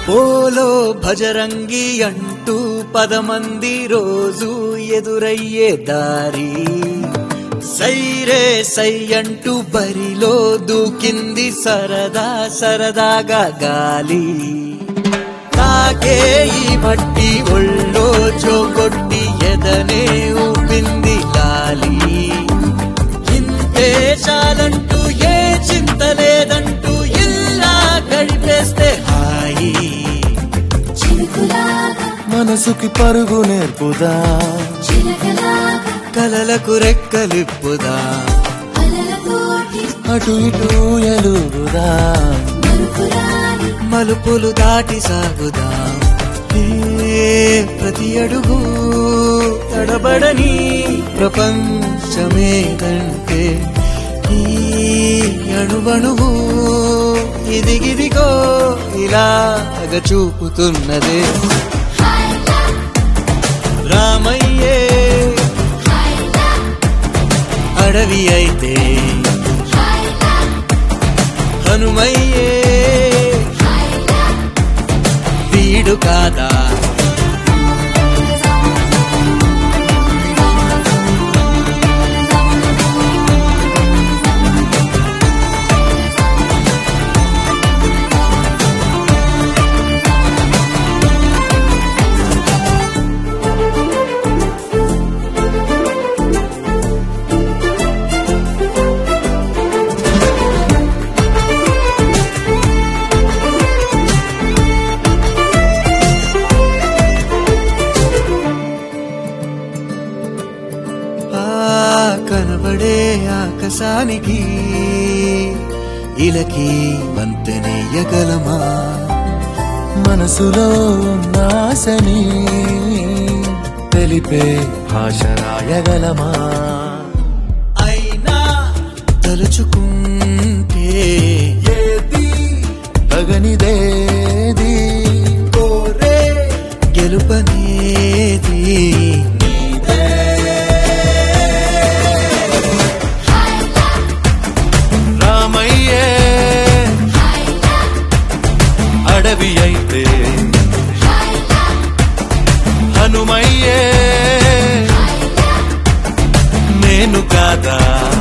Polo Bajrangi అంటూ పదమంది రోజు ఎదురయ్యే దారి సైరే సై అంటూ బరిలో దూకింది సరదా సరదాగా గాలి తాకే ఈ మట్టి ఒళ్ళో చోకొట్టి ఎదనే ఊపింది గాలి ఇంతే చాలంటూ ఏ చింత లేదంటూ ఇలా గడిపేస్తే హాయి చిలుకులాగా మనసుకి పరుగు నేర్పుదా చిలకలాగా కలలకు రెక్కలిప్పుదా అలలతోటి అటు ఇటు ఎలుగుదా మరుపురాని మలుపులు దాటి సాగుదా ఏ ప్రతి అడుగు తడబడని ప్రపంచమేదంటే ఈ అణువణువు ఇదిగిదిగో ఇలాగ చూపుతున్నదే రామయ్యే అడవి అయితే హనుమయ్యే వీడు కాదా ఆ కనబడే ఆకాశానికి ఇలకి వంతెనేయగలమా మనసులో ఉన్న ఆశని తెలిపే భాష రాయగలమా అయినా తలుచుకుంటే ఏది తగనిదేది కోరే గెలుపనేది నీదే. రామయ్యే అడవి అయితే హనుమయ్యే నేను కాదా